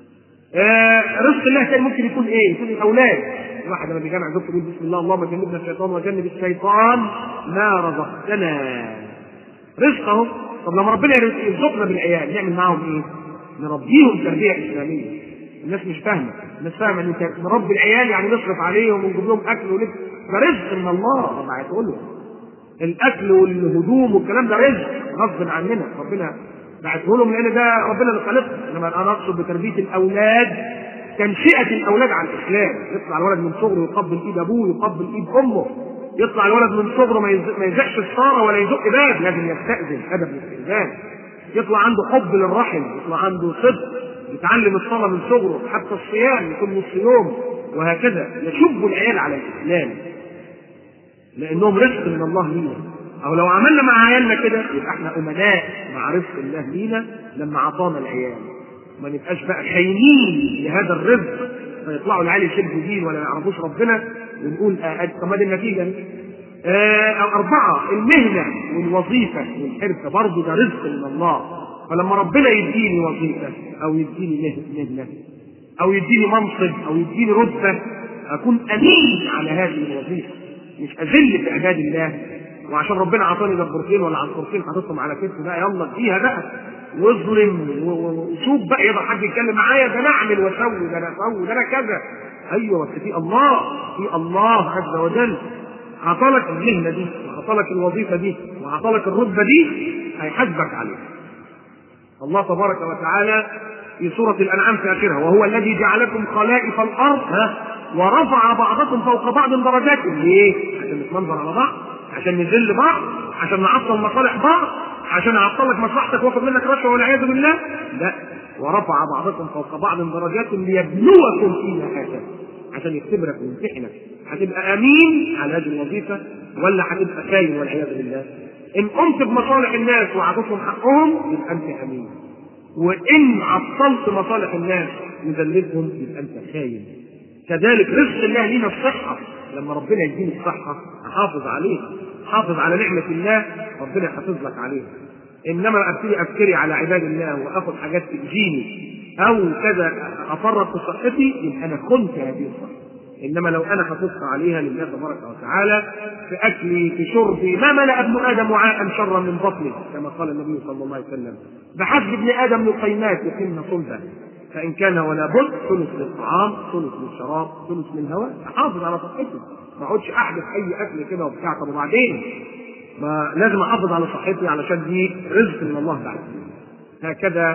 آه رزق الله كان ممكن يكون ايه؟ يكون الاولاد الواحد لما بيجمع زوجته يقول بسم الله اللهم جنبنا الشيطان وجنب الشيطان ما رزقتنا رزق اهو طب لما ربنا يرزقنا بالعيال نعمل معاهم ايه؟ نربيهم تربيه اسلاميه الناس مش فاهمه الناس فاهمه ان انت نربي العيال يعني نصرف عليهم ونجيب لهم اكل ولبس ده رزق من الله ربنا هيقول له الاكل والهدوم والكلام ده رزق غصب عننا ربنا بعته لهم لان ده ربنا اللي خلقهم انما انا اقصد بتربيه الاولاد تنشئه الاولاد على الاسلام يطلع الولد من صغره يقبل ايد ابوه يقبل ايد امه يطلع الولد من صغره ما ما يزقش الصاره ولا يزق باب لازم يستاذن ادب الاستئذان يطلع عنده حب للرحم يطلع عنده صدق يتعلم الصلاه من صغره حتى الصيام يكون نص يوم وهكذا يشب العيال على الاسلام لانهم رزق من الله لينا او لو عملنا مع عيالنا كده يبقى احنا امناء مع رزق الله لينا لما اعطانا العيال ما نبقاش بقى خاينين لهذا الرزق فيطلعوا العيال يشدوا دين ولا يعرفوش ربنا ونقول آه طب دي النتيجه آه أربعة المهنة والوظيفة والحرفة برضه ده رزق من الله فلما ربنا يديني وظيفة أو يديني مهنة أو يديني منصب أو يديني رتبة أكون أمين على هذه الوظيفة مش أذل في عباد الله وعشان ربنا عطاني دبورتين ولا عنصرتين حاططهم على كتفي بقى يلا اديها بقى واظلم وشوف بقى يقدر حد يتكلم معايا ده انا اعمل واسوي ده انا اسوي ده انا كذا ايوه بس في الله في الله عز وجل عطالك المهنه دي وعطالك الوظيفه دي وعطالك الرتبه دي هيحاسبك عليها الله تبارك وتعالى في سورة الأنعام في آخرها وهو الذي جعلكم خلائف الأرض ها ورفع بعضكم فوق بعض درجات ليه؟ عشان نتمنظر على بعض عشان نذل بعض عشان نعطل مصالح بعض عشان اعطلك مصلحتك واخد منك رشوه والعياذ بالله لا ورفع بعضكم فوق بعض درجات ليبلوكم فيما اتاكم عشان يختبرك ويمتحنك هتبقى امين على هذه الوظيفه ولا هتبقى خاين والعياذ بالله ان قمت بمصالح الناس وعطيتهم حقهم يبقى انت امين وان عطلت مصالح الناس وذلتهم يبقى انت خاين كذلك رزق الله لينا الصحه لما ربنا يديني الصحه احافظ عليها حافظ على نعمه الله ربنا يحافظ لك عليها انما ابتدي افتري على عباد الله واخذ حاجات تجيني او كذا افرط في صحتي يبقى انا خنت هذه الصحه انما لو انا حافظت عليها لله تبارك وتعالى في اكلي في شربي ما ملا ابن ادم وعاء شرا من بطنه كما قال النبي صلى الله عليه وسلم بحسب ابن ادم لقيمات يقمن صلبه فان كان ولا بد ثلث للطعام ثلث للشراب ثلث للهواء احافظ على صحتي ما اقعدش احدث اي اكل كده وبتاع طب وبعدين ما لازم احافظ على صحتي علشان دي رزق من الله بعد هكذا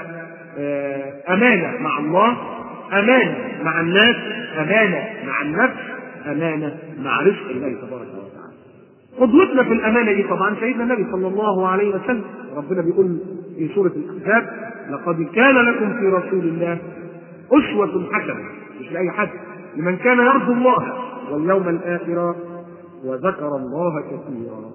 امانه مع الله امانه مع الناس امانه مع النفس امانه مع رزق الله تبارك وتعالى قدوتنا في الامانه دي طبعا سيدنا النبي صلى الله عليه وسلم ربنا بيقول في سوره الاحزاب لقد كان لكم في رسول الله اسوه حسنه مش لاي حد لمن كان يرجو الله واليوم الاخر وذكر الله كثيرا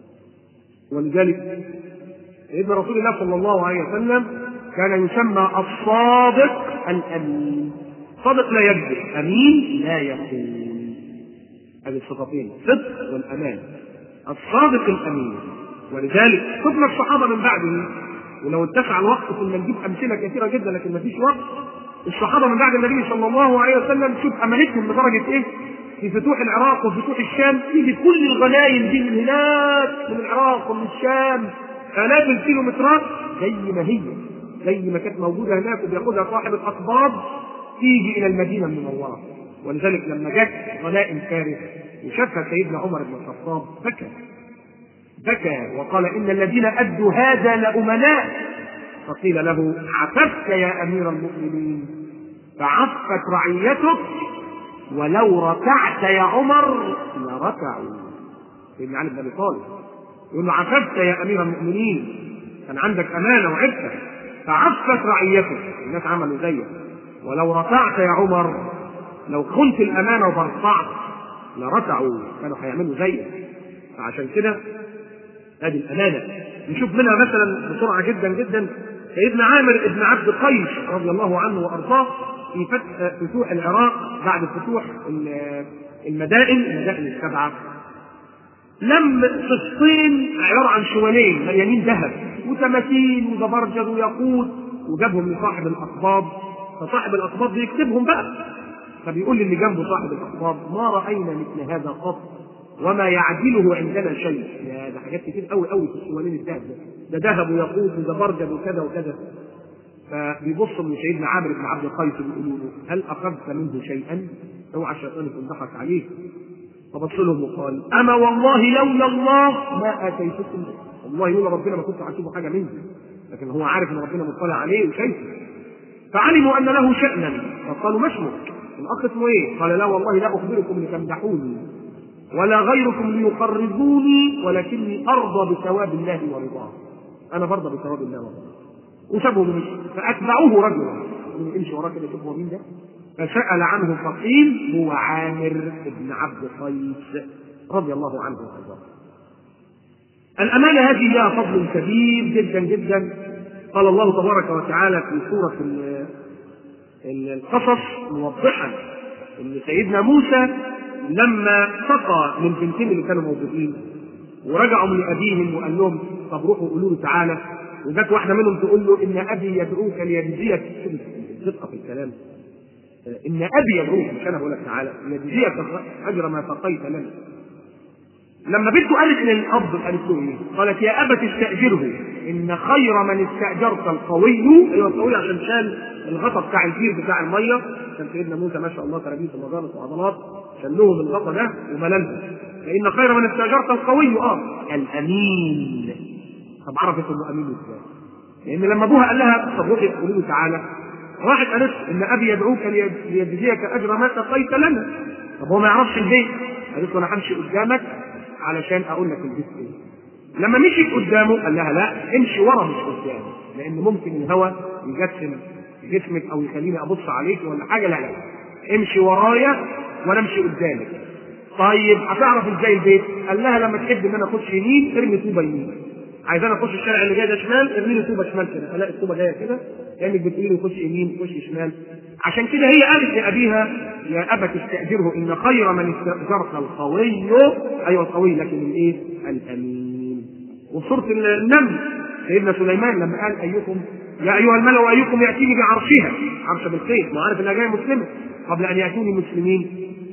ولذلك سيدنا رسول الله صلى الله عليه وسلم كان يسمى الصادق الامين صادق لا يكذب امين لا يخون هذه الصفتين الصدق والامان الصادق الامين ولذلك شفنا الصحابه من بعده ولو اتسع الوقت كنا نجيب امثله كثيره جدا لكن ما فيش وقت الصحابه من بعد النبي صلى الله عليه وسلم شوف امانتهم لدرجه ايه في فتوح العراق وفتوح الشام تيجي كل الغنايم دي من هناك من العراق ومن الشام آلاف الكيلومترات زي ما هي زي ما كانت موجوده هناك وبياخدها صاحب الاقباض تيجي الى المدينه من الله ولذلك لما جت غنائم فارس وشافها سيدنا عمر بن الخطاب بكى بكى وقال ان الذين ادوا هذا لامناء فقيل له عففت يا امير المؤمنين فعفت رعيتك ولو ركعت يا عمر لركعوا سيدنا علي بن ابي طالب يقول له عففت يا امير المؤمنين كان عندك امانه وعفه فعفت رعيتك الناس عملوا زيك ولو رفعت يا عمر لو خنت الامانه وبرفعت لركعوا كانوا هيعملوا زيك فعشان كده هذه الامانه نشوف منها مثلا بسرعه جدا جدا سيدنا عامر بن عبد قيس رضي الله عنه وارضاه في فتح فتوح العراق بعد فتوح المدائن المدائن السبعه لم فسطين عباره عن شوالين مليانين ذهب وتماثيل وزبرجد وياقوت وجابهم لصاحب الاقباض فصاحب الاقباض بيكتبهم بقى فبيقول للي جنبه صاحب الاقباض ما راينا مثل هذا قط وما يعدله عندنا شيء يا ده حاجات كتير قوي قوي في الشوالين الذهب ده ده ذهب وياقوت وزبرجد وكذا وكذا فبيبصوا لسيدنا عامر بن عبد القيس بيقولوا له هل اخذت منه شيئا؟ اوعى الشيطان يكون ضحك عليك فبص لهم وقال اما والله لولا الله ما اتيتكم والله لولا ربنا ما كنت هتشوفوا حاجه مني لكن هو عارف ان ربنا مطلع عليه وشايفه فعلموا ان له شانا فقالوا ما اسمك الاخ اسمه ايه؟ قال لا والله لا اخبركم لتمدحوني ولا غيركم ليقربوني ولكني ارضى بثواب الله ورضاه انا برضى بثواب الله ورضاه وسابهم ومشي فاتبعوه رجلا يمشي وراه كده يشوف هو مين ده فسأل عنه فقيل هو عامر بن عبد قيس رضي الله عنه وارضاه. الأمانة هذه لها فضل كبير جدا جدا قال الله تبارك وتعالى في سورة القصص موضحا ان سيدنا موسى لما سقى من البنتين اللي كانوا موجودين ورجعوا من ابيهم وقال لهم طب روحوا قولوا له تعالى وجت واحده منهم تقول له ان ابي يدعوك ليجزيك صدق في الكلام ان ابي يدعوك مش انا بقول لك تعالى ليجزيك اجر ما سقيت لنا لما بنته قالت للاب قالت له ايه؟ قالت يا ابت استاجره ان خير من استاجرت القوي ايوه القوي عشان شال الغطا بتاع البير بتاع الميه كان سيدنا موسى ما شاء الله ترابيس ومجارس وعضلات شال لهم الغطا ده ومللهم فان خير من استاجرت القوي اه الامين طب عرفت انه امين ازاي؟ لان لما ابوها قال لها طب روحي قولي له تعالى راحت قالت ان ابي يدعوك ليجزيك اجر ما سقيت لنا طب هو ما يعرفش البيت قالت له انا همشي قدامك علشان اقول لك البيت ايه لما مشيت قدامه قال لها لا امشي ورا مش قدامه لان ممكن الهوى يجسم جسمك او يخليني ابص عليك ولا حاجه لا لا امشي ورايا وانا امشي قدامك طيب هتعرف ازاي البيت؟ قال لها لما تحب ان انا اخش يمين ارمي طوبه يمين عايز انا اخش الشارع اللي جاي ده شمال ارمي لي طوبه شمال كده الاقي الطوبه جايه كده كانك بتقولي لي خش يمين خش شمال عشان كده هي قالت لابيها يا ابت استاجره ان خير من استاجرت القوي ايوه القوي لكن الايه؟ الامين وفي سوره النمل سيدنا سليمان لما قال ايكم يا ايها الملأ ايكم ياتيني بعرشها عرش بالخير ما عارف انها جايه مسلمه قبل ان ياتوني مسلمين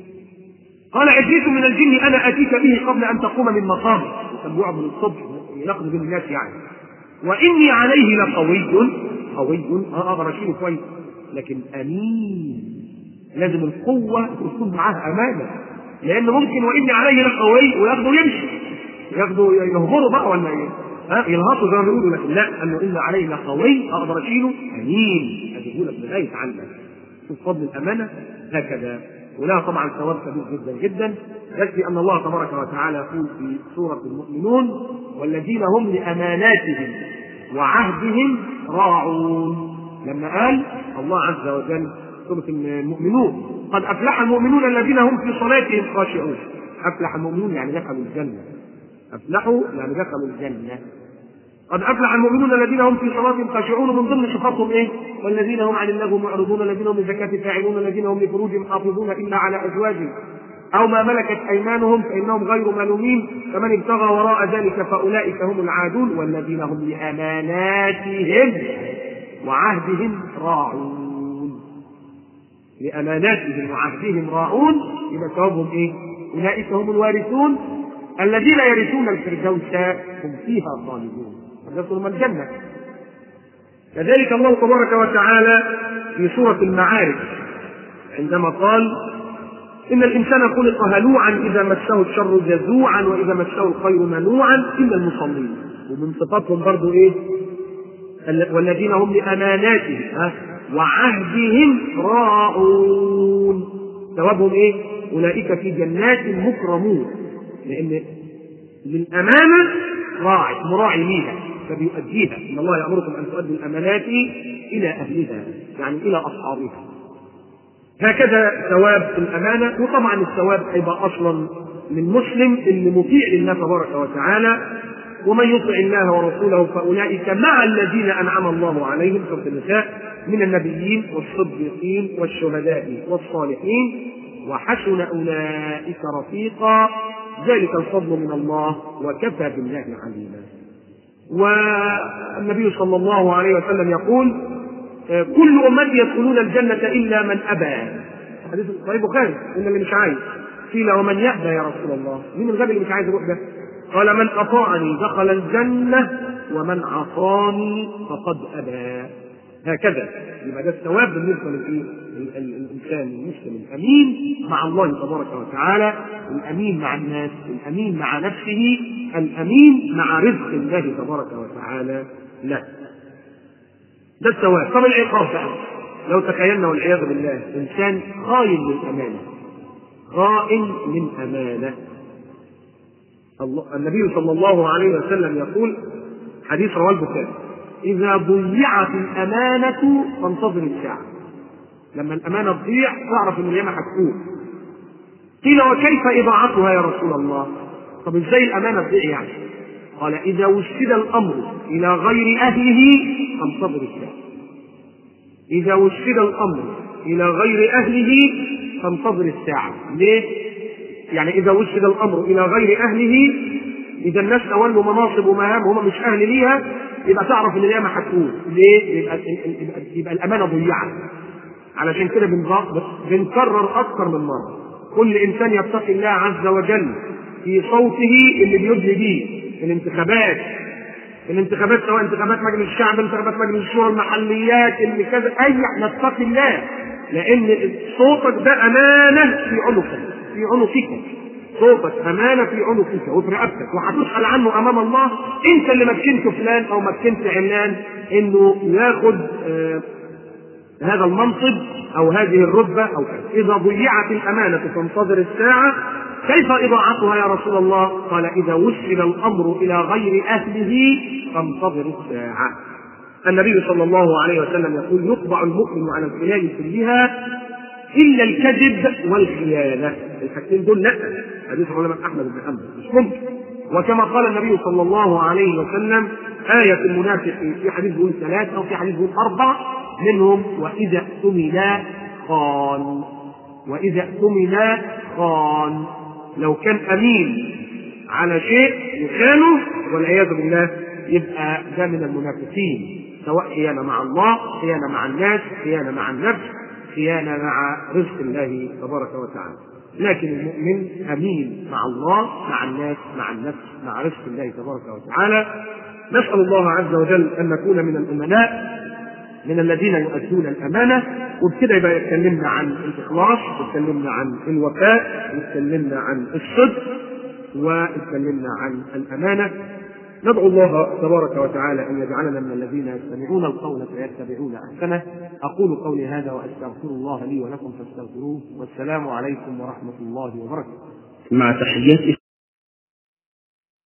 قال عفريت من الجن انا اتيك به قبل ان تقوم من مقامك كان بيقعد من الصبح يقضي بالناس يعني واني عليه لقوي قوي اه اقدر اشيله كويس لكن امين لازم القوه تكون معاها امانه لان ممكن واني عليه لقوي وياخده يمشي ياخده يهبره بقى ولا ايه؟ ها يلهطوا زي ما بيقولوا لكن لا انه ان عليه لقوي اقدر اشيله امين اجيبه لك لغايه عنك شوف فضل الامانه هكذا ولها طبعا ثواب كبير جدا جدا يكفي ان الله تبارك وتعالى يقول في سوره المؤمنون والذين هم لاماناتهم وعهدهم راعون لما قال الله عز وجل سوره المؤمنون قد افلح المؤمنون الذين هم في صلاتهم خاشعون افلح المؤمنون يعني دخلوا الجنه افلحوا يعني دخلوا الجنه قد افلح المؤمنون الذين هم في صلاتهم خاشعون من ضمن صفاتهم ايه؟ والذين هم عن اللغو معرضون الذين هم للزكاة فاعلون الذين هم لفروجهم حافظون الا على ازواجهم او ما ملكت ايمانهم فانهم غير ملومين فمن ابتغى وراء ذلك فاولئك هم العادون والذين هم لاماناتهم وعهدهم راعون لاماناتهم وعهدهم راعون يبقى ثوابهم ايه؟ اولئك هم الوارثون الذين يرثون الفردوس هم فيها خالدون يدخلهم الجنة كذلك الله تبارك وتعالى في سورة المعارج عندما قال إن الإنسان خلق هلوعا إذا مسه الشر جزوعا وإذا مسه الخير منوعا إلا المصلين ومن صفاتهم برضو إيه؟ والذين هم لأماناتهم ها وعهدهم راعون ثوابهم إيه؟ أولئك في جنات مكرمون لأن للأمانة راعي مراعي ليها فبيؤديها ان الله يامركم ان تؤدوا الامانات الى اهلها يعني الى اصحابها هكذا ثواب الامانه وطبعا الثواب هيبقى اصلا للمسلم اللي مطيع لله تبارك وتعالى ومن يطع الله ورسوله فاولئك مع الذين انعم الله عليهم سوره النساء من النبيين والصديقين والشهداء والصالحين وحسن اولئك رفيقا ذلك الفضل من الله وكفى بالله عليما والنبي صلى الله عليه وسلم يقول كل امتي يدخلون الجنه الا من ابى حديث صحيح البخاري ان اللي مش عايز قيل ومن يأبى يا رسول الله مين الغبي اللي مش عايز يروح ده قال من اطاعني دخل الجنه ومن عصاني فقد ابى هكذا يبقى ده الثواب بالنسبه للايه؟ الانسان المسلم الامين مع الله تبارك وتعالى، الامين مع الناس، الامين مع نفسه، الامين مع رزق الله تبارك وتعالى له. ده الثواب، طب العقاب بقى لو تخيلنا والعياذ بالله انسان خاين للامانه. خائن للامانه. الله النبي صلى الله عليه وسلم يقول حديث رواه البخاري إذا ضيعت الأمانة فانتظر الساعة. لما الأمانة تضيع تعرف إن اليوم هتكون. قيل وكيف إضاعتها يا رسول الله؟ طب إزاي الأمانة تضيع يعني؟ قال إذا وسد الأمر إلى غير أهله فانتظر الساعة. إذا وسد الأمر إلى غير أهله فانتظر الساعة. ليه؟ يعني إذا وسد الأمر إلى غير أهله إذا الناس تولوا مناصب ومهام هم مش أهل ليها يبقى تعرف ان القيامه هتكون ليه؟ يبقى, يبقى, يبقى الامانه ضيعت علشان كده بنكرر اكثر من مره كل انسان يتقي الله عز وجل في صوته اللي بيدلي بيه في الانتخابات في الانتخابات سواء انتخابات مجلس الشعب انتخابات مجلس الشورى المحليات اللي كذا اي نتقي الله لان صوتك ده امانه في عنقك في عنقك صوتك امانه في عنقك وفي رقبتك وهتسال عنه امام الله انت اللي مكنت فلان او مكنت علان انه ياخد آه هذا المنصب او هذه الرتبه او اذا ضيعت الامانه فانتظر الساعه كيف اضاعتها يا رسول الله؟ قال اذا وسل الامر الى غير اهله فانتظر الساعه. النبي صلى الله عليه وسلم يقول يطبع المؤمن على الخلال كلها الا الكذب والخيانه. الحاجتين دول لا حديث العلماء احمد بن حنبل مش ممكن. وكما قال النبي صلى الله عليه وسلم آية المنافق في حديث بيقول ثلاثة أو في حديث بيقول أربعة منهم وإذا اؤتمن خان وإذا اؤتمن خان لو كان أمين على شيء يخانه والعياذ بالله يبقى ده من المنافقين سواء خيانة مع الله خيانة مع الناس خيانة مع النفس خيانة مع رزق الله تبارك وتعالى لكن المؤمن أمين مع الله مع الناس مع النفس مع رزق الله تبارك وتعالى نسأل الله عز وجل أن نكون من الأمناء من الذين يؤدون الأمانة وبكده يبقى اتكلمنا عن الإخلاص واتكلمنا عن الوفاء واتكلمنا عن الصدق واتكلمنا عن الأمانة ندعو الله تبارك وتعالى أن يجعلنا من الذين يستمعون القول فيتبعون أحسنه أقول قولي هذا وأستغفر الله لي ولكم فاستغفروه والسلام عليكم ورحمة الله وبركاته مع تحيات